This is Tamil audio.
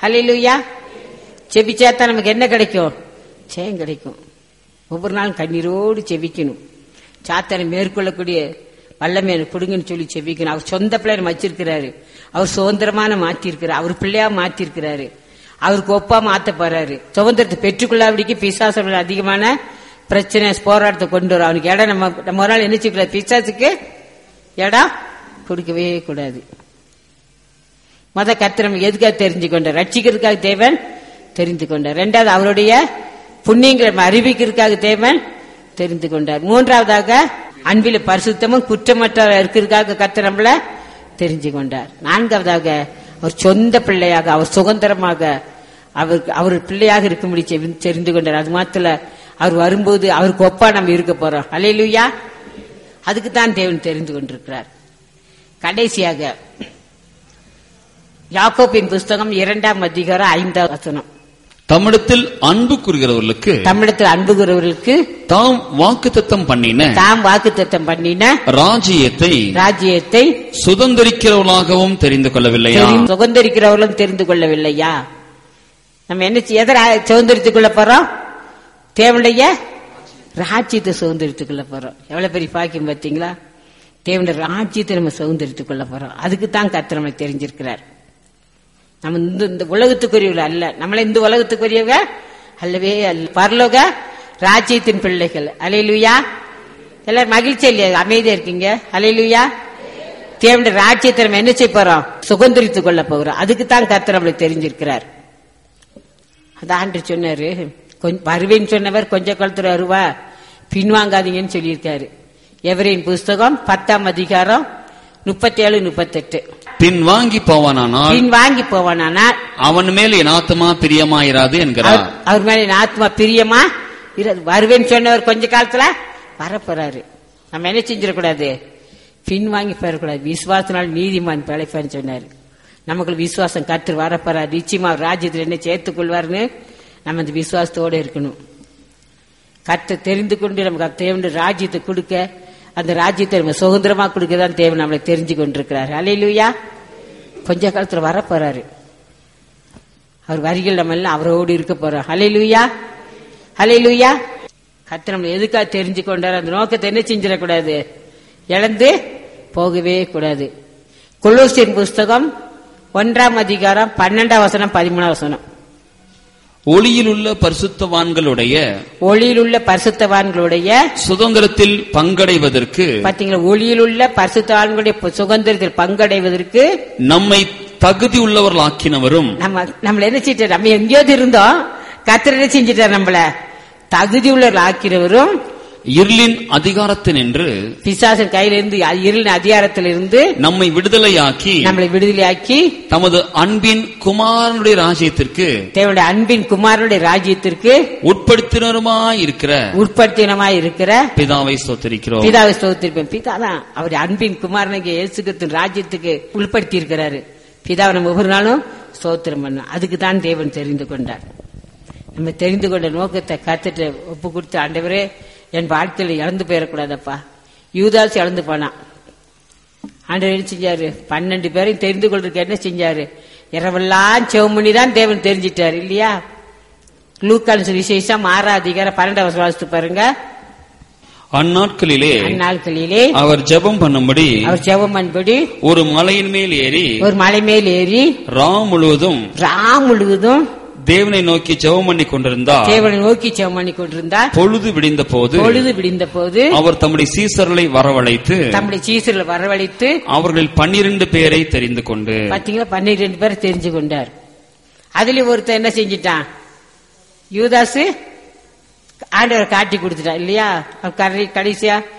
ஹalleluya செபிச்சாத்தான் நமக்கு என்ன கிடைக்கும் ஜெயம் கிடைக்கும் ஒவ்வொரு நாளும் கண்ணீரோடு செபிக்கணும் சாத்தனை மேற்கொள்ளக்கூடிய வல்லமை எனக்கு கொடுங்கன்னு சொல்லி செபிக்கணும் அவர் சொந்த பிள்ளைய வச்சிருக்கிறாரு அவர் சுதந்திரமான மாத்திருக்கிறார் அவர் பிள்ளையா மாத்திருக்கிறாரு அவருக்கு ஒப்பா மாத்த போறாரு சுதந்திரத்தை பெற்றுக்கொள்ளாதபடிக்கு பிசாசம் அதிகமான பிரச்சனை போராட்டத்தை கொண்டு வரும் அவனுக்கு இடம் நம்ம நம்ம ஒரு நாள் என்ன செய்யக்கூடாது பிசாசுக்கு இடம் கொடுக்கவே கூடாது மத கத்திரம் எதுக்காக தெரிஞ்சு கொண்டார் ரட்சிக்கிறதுக்காக தேவன் தெரிந்து கொண்டார் ரெண்டாவது அவருடைய புண்ணியங்களை அறிவிக்கிறதுக்காக தேவன் தெரிந்து கொண்டார் மூன்றாவதாக அன்பில பரிசுத்தமும் குற்றமற்ற இருக்கிறதுக்காக கத்த நம்மள தெரிஞ்சு கொண்டார் நான்காவதாக அவர் சொந்த பிள்ளையாக அவர் சுதந்திரமாக அவர் அவர் பிள்ளையாக இருக்கும்படி செவி- தெரிந்து கொண்டார் அது மாத்திர அவர் வரும்போது அவருக்கு ஒப்பா நம்ம இருக்க போறோம் அலையிலுயா அதுக்கு தான் தேவன் தெரிந்து கொண்டிருக்கிறார் கடைசியாக யாக்கோப்பின் புஸ்தகம் இரண்டாம் அதிகாரம் ஐந்தாம் வசனம் தம்மிடத்தில் அன்பு கூறுகிறவர்களுக்கு தமிழத்தில் அன்புகிறவர்களுக்கு தாம் வாக்குத்தத்தம் பண்ணின தாம் வாக்குத்தத்தம் பண்ணின ராஜ்யத்தை ராஜ்யத்தை சுதந்திரிக்கிறவர்களாகவும் தெரிந்து கொள்ளவில்லையா தெரிந்து- சுதந்திரிக்கிறவர்களும் தெரிந்து கொள்ளவில்லையா நம்ம என்ன செய்ய- எதை ரா- சுதந்திரித்துக் கொள்ள போறோம் தேவனுடைய ராஜ்யத்தை சுதந்திரித்துக் கொள்ள போறோம் எவ்வளவு பெரிய பாக்கியம் பார்த்தீங்களா தேவனுடைய ராஜ்யத்தை நம்ம சுதந்திரித்துக் கொள்ள போறோம் அதுக்கு தான் கர்த்தர் நம்மளை தெரிஞ்சிருக்கிறார் நம்ம இந்த இந்த உலகத்துக்குரியவர்கள் அல்ல நம்மள இந்த உலகத்துக்குரியவங்க அல்லவே அல்ல பரலோக ராஜ்யத்தின் பிள்ளைகள் அலையிலுயா எல்லாரும் மகிழ்ச்சி இல்லையா அமைதியா இருக்கீங்க அலையிலுயா தேவனுடைய ராஜ்யத்தை நம்ம என்ன செய்ய போறோம் சுதந்திரித்துக் கொள்ள போகிறோம் அதுக்கு தான் கர்த்தர் நம்மளை தெரிஞ்சிருக்கிறார் அதான் ஆண்டு சொன்னாரு கொஞ்ச- வருவேன்னு சொன்னவர் கொஞ்ச காலத்துல வருவா பின்வாங்காதீங்கன்னு சொல்லியிருக்காரு எவரின் புஸ்தகம் பத்தாம் அதிகாரம் முப்பத்தி ஏழு முப்பத்தெட்டு பின் வாங்கி போவானானால் பின் வாங்கி போவானா அவன் மேல் என் ஆத்துமா பிரியமாயிராது என்கிறார் அவர் அவர் மேல என் ஆத்மா பிரியமா இரு- வருவேன்னு சொன்னவர் கொஞ்ச காலத்துல வரப்போறாரு நம்ம என்ன செஞ்சிடக்கூடாது பின் வாங்கி போயிடக்கூடாது விசுவாசனால் நீதிமான் பிழைப்பான்னு சொன்னாரு நமக்கு விசுவாசம் கற்று வரப்போறாரு நிச்சயமா அவர் ராஜ்யத்தில் என்ன சேர்த்துக் கொள்வார்னு நம்ம அந்த விசுவாசத்தோட இருக்கணும் கற்று தெரிந்து கொண்டு நமக்கு தேவனுடைய ராஜ்யத்தை கொடுக்க அந்த ராஜ்யத்தை நம்ம சுதந்திரமா கொடுக்க தான் தேவன் நம்மளை தெரிஞ்சு கொண்டிருக்கிறார் அலையிலுயா கொஞ்ச காலத்துல வரப்போறாரு அவர் வரிகள் நம்ம எல்லாம் அவரோடு இருக்க போறோம் ஹalleluya ஹalleluya கர்த்தர் நம்ம எதுக்காக தெரிஞ்சு கொண்டார் அந்த நோக்கத்தை என்ன செஞ்சிடக்கூடாது இழந்து போகவே கூடாது கொலோசியன் புஸ்தகம் ஒன்றாம் அதிகாரம் பன்னெண்டாம் வசனம் பதிமூணாம் வசனம் ஒளியில் உள்ள பரிசுத்தவான்களுடைய ஒளியில் உள்ள பரிசுத்தவான்களுடைய சுதந்திரத்தில் பங்கடைவதற்கு பாத்தீங்களா ஒளியில் உள்ள பரிசுத்தவான்களுடைய சுதந்திரத்தில் பங்கடைவதற்கு நம்மை தகுதி உள்ளவர்களாக்கினவரும் நம்ம நம்மள என்ன செஞ்சிட்டார் நம்ம எங்கேயாவது இருந்தோம் கர்த்தர் என்ன செஞ்சிட்டார் நம்மள தகுதி உள்ளவர்கள் ஆக்கிறவரும் இருளின் அதிகாரத்தினின்று பிசாசன் கையிலிருந்து இருளின் அதிகாரத்திலிருந்து நம்மை விடுதலையாக்கி நம்மளை விடுதலையாக்கி தமது அன்பின் குமாரனுடைய ராஜ்யத்திற்கு தேவனுடைய அன்பின் குமாரனுடைய ராஜ்யத்திற்கு உட்படுத்தினருமாய் இருக்கிற உட்படுத்தினமாய் இருக்கிற பிதாவை ஸ்தோத்திரிக்கிறோம் பிதாவை ஸ்தோத்திருப்பேன் பிதா தான் அவர் அன்பின் குமாரனுக்கு இயேசுகிறிஸ்துவின் ராஜ்யத்துக்கு உட்படுத்தி இருக்கிறாரு பிதாவை நம்ம ஒவ்வொரு நாளும் ஸ்தோத்திரம் பண்ண அதுக்கு தான் தேவன் தெரிந்து கொண்டார் நம்ம தெரிந்து கொண்ட நோக்கத்தை கத்துட்டு ஒப்பு கொடுத்து ஆண்டவரே என் வாழ்க்கையில இழந்து போயிடக்கூடாதப்பா யூதாஸ் இழந்து போனான் ஆண்டவர் என்ன செஞ்சாரு பன்னெண்டு பேரையும் தெரிந்து கொள்றதுக்கு என்ன செஞ்சாரு இரவெல்லாம் செவமணி தான் தேவன் தெரிஞ்சிட்டாரு இல்லையா லூக்கான் விசேஷம் ஆறாம் அதிகாரம் பன்னெண்டாம் வருஷம் வாசித்து பாருங்க அந்நாட்களிலே அந்நாட்களிலே அவர் ஜெபம் பண்ணும்படி அவர் ஜெபம் அன்படி ஒரு மலையின் மேல் ஏறி ஒரு மலை மேல் ஏறி ரா முழுவதும் ராம் முழுவதும் தேவனை நோக்கி ஜெபம் பண்ணி கொண்டிருந்தார் தேவனை நோக்கி ஜெபம் பண்ணி கொண்டிருந்தார் பொழுது விடிந்த போது பொழுது விடிந்த போது அவர் தம்முடைய சீசர்களை வரவழைத்து தம்முடைய சீசர்களை வரவழைத்து அவர்கள் பன்னிரண்டு பேரை தெரிந்து கொண்டு பாத்தீங்களா பன்னிரெண்டு பேரை தெரிஞ்சு கொண்டார் அதுல ஒருத்தன் என்ன செஞ்சிட்டான் யூதாசு ஆண்டவரை காட்டி கொடுத்துட்டான் இல்லையா அவன் கரை- கடைசியா